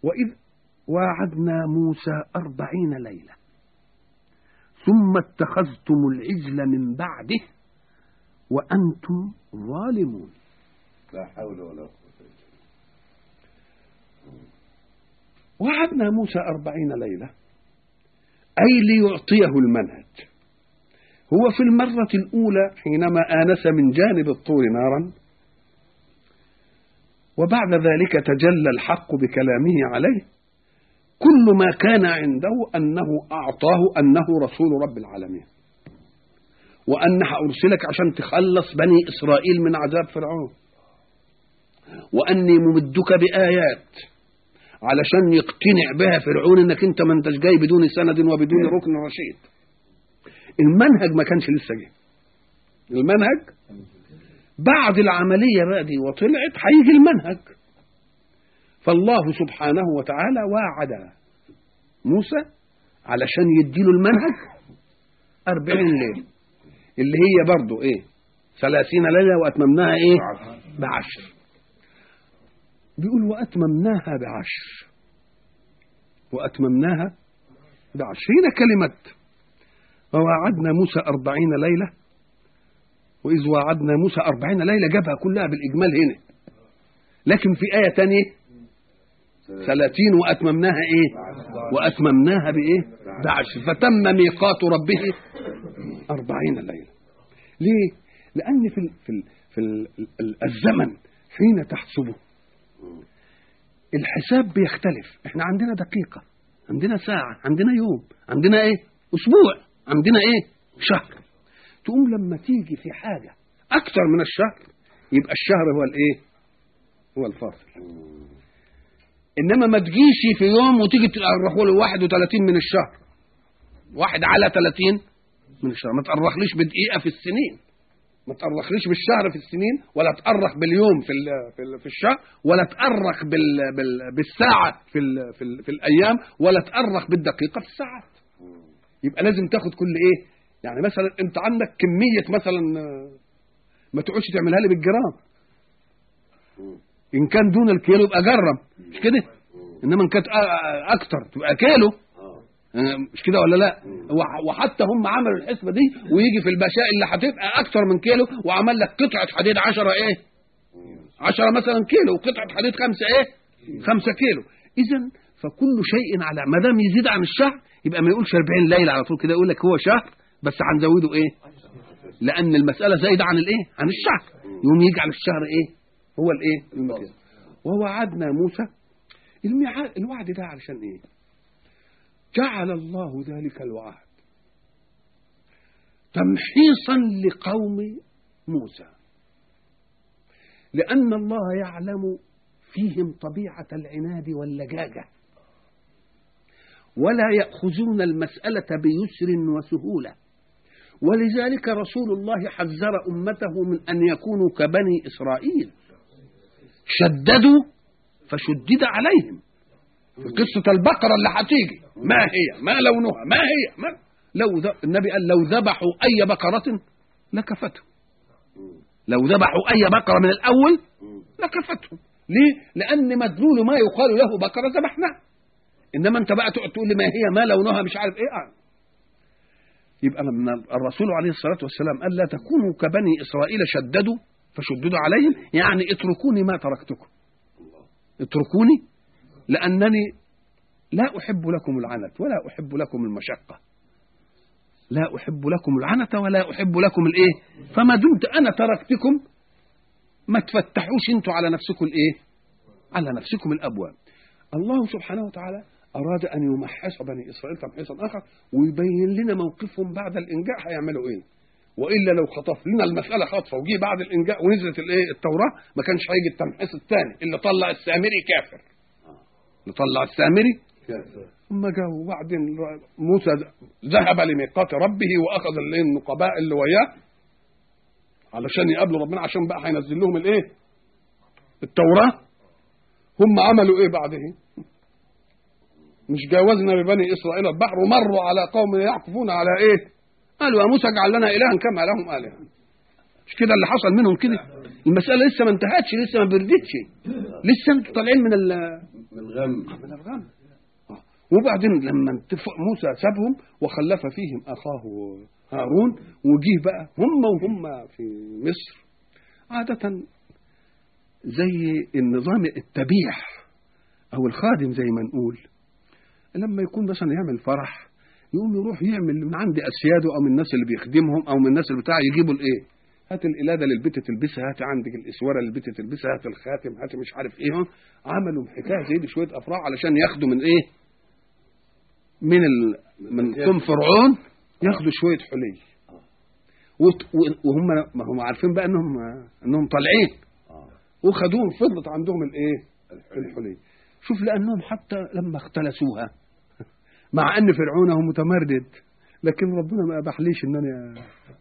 وإذ واعدنا موسى أربعين ليلة ثم اتخذتم العجل من بعده وأنتم ظالمون لا حول ولا قوة وعدنا موسى أربعين ليلة أي ليعطيه المنهج هو في المرة الأولى حينما آنس من جانب الطور نارا وبعد ذلك تجلى الحق بكلامه عليه كل ما كان عنده أنه أعطاه أنه رسول رب العالمين وأن أرسلك عشان تخلص بني إسرائيل من عذاب فرعون وأني ممدك بآيات علشان يقتنع بها فرعون انك انت ما انتش جاي بدون سند وبدون ركن رشيد المنهج ما كانش لسه جه المنهج بعد العمليه بقى دي وطلعت هيجي المنهج فالله سبحانه وتعالى واعد موسى علشان يديله المنهج أربعين ليلة اللي هي برضه إيه ثلاثين ليلة وأتممناها إيه بعشر بيقول وأتممناها بعشر وأتممناها بعشر هنا كلمة وواعدنا موسى أربعين ليلة وإذ واعدنا موسى أربعين ليلة جابها كلها بالإجمال هنا لكن في آية تانية ثلاثين وأتممناها إيه وأتممناها بإيه بعشر فتم ميقات ربه أربعين ليلة ليه لأن في ال في ال في ال الزمن حين تحسبه الحساب بيختلف احنا عندنا دقيقة عندنا ساعة عندنا يوم عندنا ايه اسبوع عندنا ايه شهر تقوم لما تيجي في حاجة اكتر من الشهر يبقى الشهر هو الايه هو الفاصل انما ما تجيش في يوم وتيجي تأرخوا له 31 من الشهر واحد على 30 من الشهر ما تأرخليش بدقيقة في السنين ما تأرخليش بالشهر في السنين ولا تأرخ باليوم في ال في, ال في الشهر ولا تأرخ بال بال بالساعة في ال في, ال في الأيام ولا تأرخ بالدقيقة في الساعات يبقى لازم تاخد كل إيه يعني مثلا أنت عندك كمية مثلا ما تقعدش تعملها لي بالجرام إن كان دون الكيلو يبقى جرم مش كده إنما إن كانت أكتر تبقى كيلو مش كده ولا لا وحتى هم عملوا الحسبه دي ويجي في البشاء اللي هتبقى اكتر من كيلو وعمل لك قطعه حديد 10 ايه 10 مثلا كيلو وقطعه حديد 5 ايه 5 كيلو اذا فكل شيء على ما دام يزيد عن الشهر يبقى ما يقولش 40 ليله على طول كده يقول لك هو شهر بس هنزوده ايه لان المساله زايده عن الايه عن الشهر يقوم يجعل الشهر ايه هو الايه المكان ووعدنا موسى الميعاد الوعد ده علشان ايه جعل الله ذلك الوعد تمحيصا لقوم موسى لأن الله يعلم فيهم طبيعة العناد واللجاجة ولا يأخذون المسألة بيسر وسهولة ولذلك رسول الله حذر أمته من أن يكونوا كبني إسرائيل شددوا فشدد عليهم في قصة البقرة اللي هتيجي ما هي ما لونها ما هي ما لو ذ... النبي قال لو ذبحوا أي بقرة لكفتهم لو ذبحوا أي بقرة من الأول لكفتهم ليه؟ لأن مدلول ما يقال له بقرة ذبحناها إنما أنت بقى تقعد تقول لي ما هي ما لونها مش عارف إيه آه. يبقى لما الرسول عليه الصلاة والسلام قال لا تكونوا كبني إسرائيل شددوا فشددوا عليهم يعني اتركوني ما تركتكم اتركوني لأنني لا أحب لكم العنت ولا أحب لكم المشقة لا أحب لكم العنت ولا أحب لكم الإيه فما دمت أنا تركتكم ما تفتحوش انتوا على نفسكم الإيه على نفسكم الأبواب الله سبحانه وتعالى أراد أن يمحص بني إسرائيل تمحيصا آخر ويبين لنا موقفهم بعد الإنجاء هيعملوا إيه والا لو خطف لنا المساله خطفه وجي بعد الانجاء ونزلت الايه التوراه ما كانش هيجي التمحيص الثاني اللي طلع السامري كافر اللي طلع السامري ثم جاء وبعدين موسى ذهب لميقات ربه واخذ النقباء اللي وياه علشان يقابلوا ربنا عشان بقى هينزل لهم الايه التوراه هم عملوا ايه بعدها مش جاوزنا ببني اسرائيل البحر ومروا على قوم يعكفون على ايه قالوا يا موسى اجعل لنا الها كما لهم الهه مش كده اللي حصل منهم كده المساله لسه ما انتهتش لسه ما بردتش لسه انتوا طالعين من من الغم من الغم آه. وبعدين لما انتف- موسى سابهم وخلف فيهم اخاه هارون وجيه بقى هم وهم في مصر عادة زي النظام التبيح او الخادم زي ما نقول لما يكون مثلا يعمل فرح يقوم يروح يعمل من عند اسياده او من الناس اللي بيخدمهم او من الناس اللي بتاع يجيبوا الايه هات القلاده للبت تلبسها هات عندك الاسوره للبت تلبسها هات الخاتم هات مش عارف ايه هم. عملوا حكايه زي دي شويه افراح علشان ياخدوا من ايه من ال... من قوم فرعون ياخدوا شويه حلي وت- و- وهم ما هم عارفين بقى انهم انهم طالعين اه وخدوهم فضلت عندهم الايه الحلي شوف لانهم حتى لما اختلسوها مع ان فرعون هو متمرد لكن ربنا ما اباحليش ان انا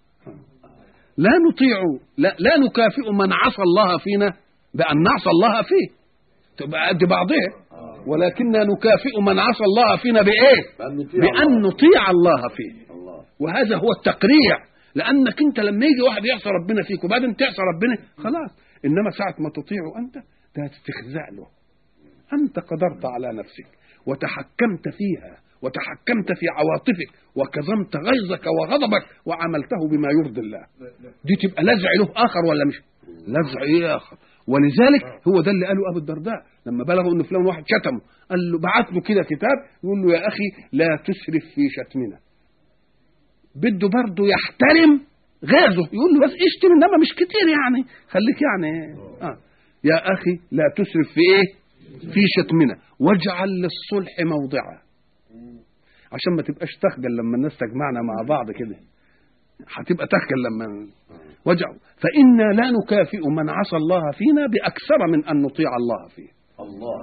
لا نطيع لا, لا نكافئ من عصى الله فينا بان نعصى الله فيه تبقى قد بعضها ولكننا نكافئ من عصى الله فينا بايه بأن نطيع بان الله. نطيع الله فيه الله وهذا هو التقريع لانك انت لما يجي واحد يعصى ربنا فيك وبعدين تعصى ربنا خلاص انما ساعه ما تطيعه انت ده هتستخزأ له انت قدرت على نفسك وتحكمت فيها وتحكمت في عواطفك وكظمت غيظك وغضبك وعملته بما يرضي الله دي تبقى لزع له اخر ولا مش لزع ايه اخر ولذلك هو ده اللي قاله ابو الدرداء لما بلغوا ان فلان واحد شتمه قال له بعت له كده كتاب يقول له يا اخي لا تسرف في شتمنا بده برضه يحترم غازه يقول له بس اشتم انما مش كتير يعني خليك يعني آه. يا اخي لا تسرف في ايه في شتمنا واجعل للصلح موضعا عشان ما تبقاش تخجل لما الناس تجمعنا مع بعض كده هتبقى تخجل لما واجعل فإنا لا نكافئ من عصى الله فينا بأكثر من أن نطيع الله فيه الله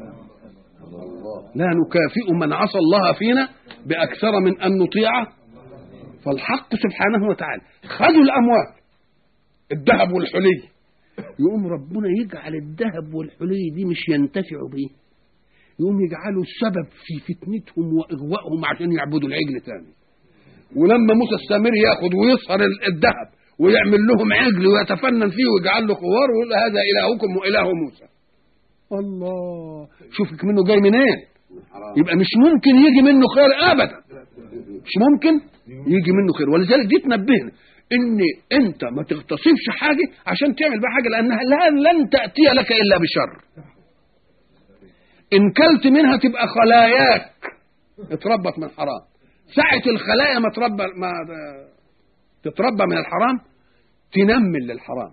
الله لا نكافئ من عصى الله فينا بأكثر من أن نطيعه فالحق سبحانه وتعالى خذوا الأموال الذهب والحلي يقوم ربنا يجعل الذهب والحلي دي مش ينتفعوا بيه يقوم يجعلوا سبب في فتنتهم وإغوائهم عشان يعبدوا العجل تاني ولما موسى السامري ياخد ويصهر ال- الذهب ويعمل لهم عجل ويتفنن فيه ويجعل له خوار ويقول هذا إلهكم وإله موسى الله شوفك منه جاي منين من حرام يبقى مش ممكن يجي منه خير ابدا مش ممكن يجي منه خير ولذلك دي تنبهنا ان انت ما تغتصبش حاجه عشان تعمل بها حاجه لانها لا لن تاتي لك الا بشر ان كلت منها تبقى خلاياك اتربت من حرام ساعة الخلايا ما تربى ما تتربى من الحرام تنمل للحرام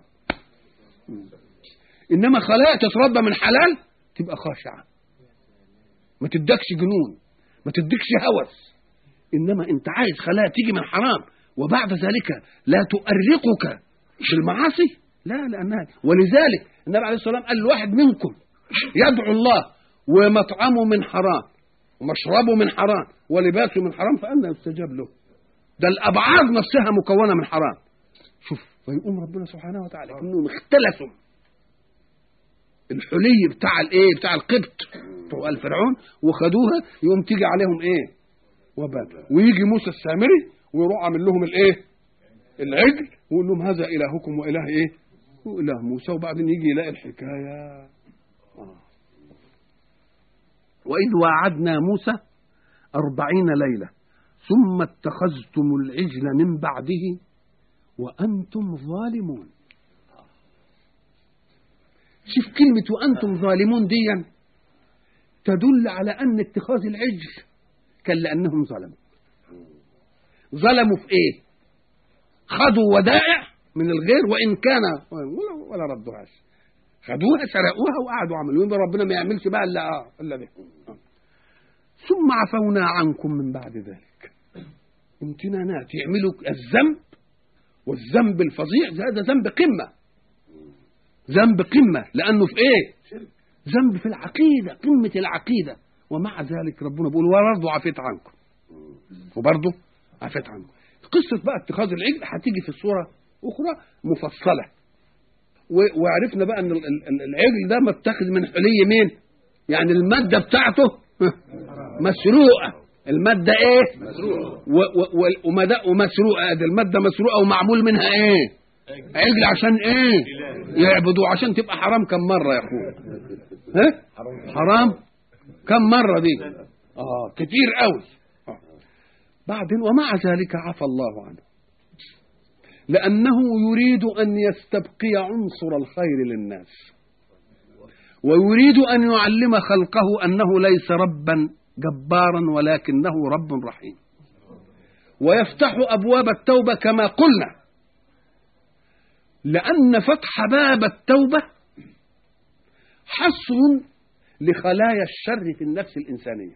انما خلايا تتربى من حلال تبقى خاشعه ما تدكش جنون ما تدكش هوس انما انت عايز خلايا تيجي من حرام وبعد ذلك لا تؤرقك في المعاصي لا لانها ولذلك النبي عليه الصلاه والسلام قال الواحد منكم يدعو الله ومطعمه من حرام ومشربه من حرام ولباسه من حرام فأنا يستجاب له ده الأبعاد نفسها مكونة من حرام شوف فيقوم ربنا سبحانه وتعالى انهم اختلسوا الحلي بتاع الايه بتاع القبط بتوع الفرعون وخدوها يقوم تيجي عليهم ايه وبال ويجي موسى السامري ويروح عامل لهم الايه العجل ويقول لهم هذا الهكم واله ايه واله موسى وبعدين يجي يلاقي الحكايه آه. واذ وعدنا موسى أربعين ليله ثم اتخذتم العجل من بعده وانتم ظالمون شوف كلمة وأنتم ظالمون دي تدل على أن اتخاذ العجل كان لأنهم ظلموا ظلموا في إيه خذوا ودائع من الغير وإن كان ولا, ولا ردوهاش خدوها سرقوها وقعدوا عملوا يبقى ربنا ما يعملش بقى إلا آه إلا به ثم عفونا عنكم من بعد ذلك امتنانات يعملوا الذنب والذنب الفظيع هذا ذنب قمه ذنب قمة لأنه في إيه؟ ذنب في العقيدة قمة العقيدة ومع ذلك ربنا بيقول وبرضه عفيت عنكم وبرضه عفيت عنكم قصة بقى اتخاذ العجل هتيجي في الصورة أخرى مفصلة و- وعرفنا بقى أن ال- ال- العجل ده متاخذ من حلي مين؟ يعني المادة بتاعته مسروقة المادة إيه؟ مسروقة و- و- و- ومدا- ومسروقة دي المادة مسروقة ومعمول منها إيه؟ عجل عشان ايه يعبدوا عشان تبقى حرام كم مرة يا اخويا ها حرام كم مرة دي اه كتير قوي آه. بعدين ومع ذلك عفى الله عنه لأنه يريد أن يستبقي عنصر الخير للناس ويريد أن يعلم خلقه أنه ليس ربا جبارا ولكنه رب رحيم ويفتح أبواب التوبة كما قلنا لأن فتح باب التوبة حصر لخلايا الشر في النفس الإنسانية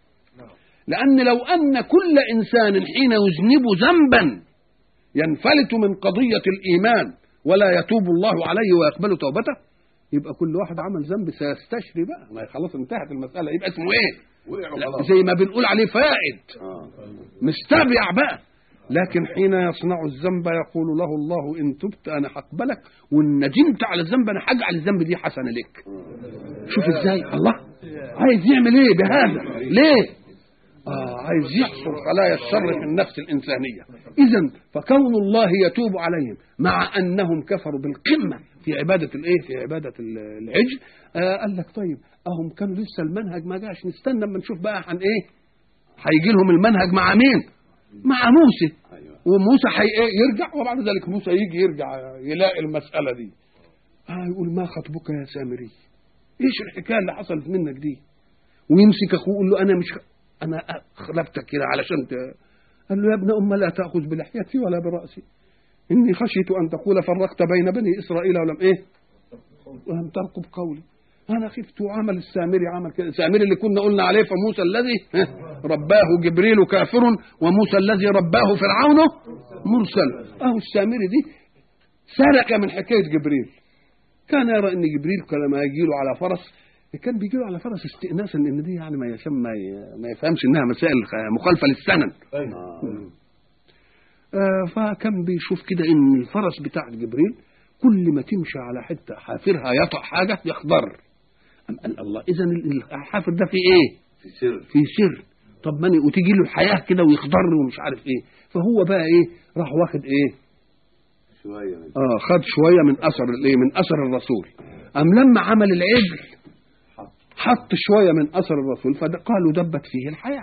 لأن لو أن كل إنسان حين يذنب ذنبا ينفلت من قضية الإيمان ولا يتوب الله عليه ويقبل توبته يبقى كل واحد عمل ذنب سيستشري بقى ما خلاص انتهت المسألة يبقى اسمه ايه وقعوا لا، خلاص زي ما بنقول عليه فائد آه. مستبيع بقى لكن حين يصنع الذنب يقول له الله ان تبت انا هقبلك وان ندمت على الذنب انا هجعل الذنب دي حسنه لك شوف ازاي الله عايز يعمل ايه بهذا ليه آه عايز يحصر خلايا الشر في النفس الإنسانية إذا فكون الله يتوب عليهم مع أنهم كفروا بالقمة في عبادة الإيه في عبادة ال- العجل آه قال لك طيب أهم كانوا لسه المنهج ما جاش نستنى اما نشوف بقى عن إيه هيجي لهم المنهج مع مين مع موسى أيوة. وموسى حي إيه يرجع وبعد ذلك موسى يجي يرجع يلاقي المسألة دي آه يقول ما خطبك يا سامري ايش الحكايه اللي حصلت منك دي ويمسك اخوه يقول له انا مش انا خلفتك كده علشان ت... قال له يا ابن ام لا تاخذ بلحيتي ولا براسي اني خشيت ان تقول فرقت بين بني اسرائيل ولم ايه ولم ترقب قولي انا خفت وعمل السامري عمل كده السامري اللي كنا قلنا عليه فموسى الذي ها، رباه جبريل كافر وموسى الذي رباه فرعون مرسل اهو السامري دي سرق من حكايه جبريل كان يرى ان جبريل لما يجي له على فرس كان بيجي له على فرس استئناسا ان دي يعني ما يسمى ما يفهمش انها مسائل مخالفه للسنن آه. آه، فكان بيشوف كده ان الفرس بتاع جبريل كل ما تمشي على حته حافرها يطأ حاجه يخضر أم قال الله اذا الحافر ده فيه ايه؟ في سر في سر طب ماني وتيجي له الحياه كده ويخضر ومش عارف ايه فهو بقى ايه راح واخد ايه شوية من اه خد شويه من اثر الايه من اثر الرسول ام لما عمل العجل حط شويه من اثر الرسول فقالوا دبت فيه الحياه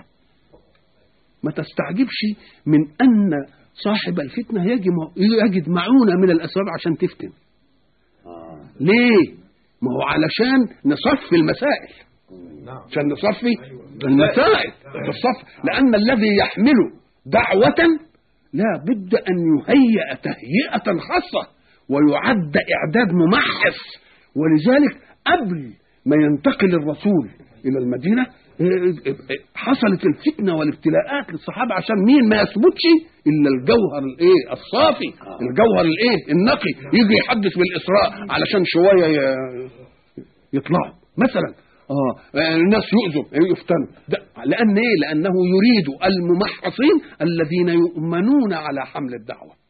ما تستعجبش من ان صاحب الفتنه يجد يجد معونه من الاسباب عشان تفتن آه. ليه ما هو علشان نصفي المسائل عشان نصفي المسائل تصف لأن الذي يحمل دعوة لا بد أن يهيئ تهيئة خاصة ويعد إعداد ممحص ولذلك قبل ما ينتقل الرسول إلى المدينة حصلت الفتنة والابتلاءات للصحابة عشان مين ما يثبتش إلا الجوهر الإيه الصافي الجوهر الإيه النقي يجي يحدث بالإسراء علشان شوية ي- يطلعوا مثلا اه الناس يؤذوا يفتنوا ده لان ايه لانه يريد الممحصين الذين يؤمنون على حمل الدعوه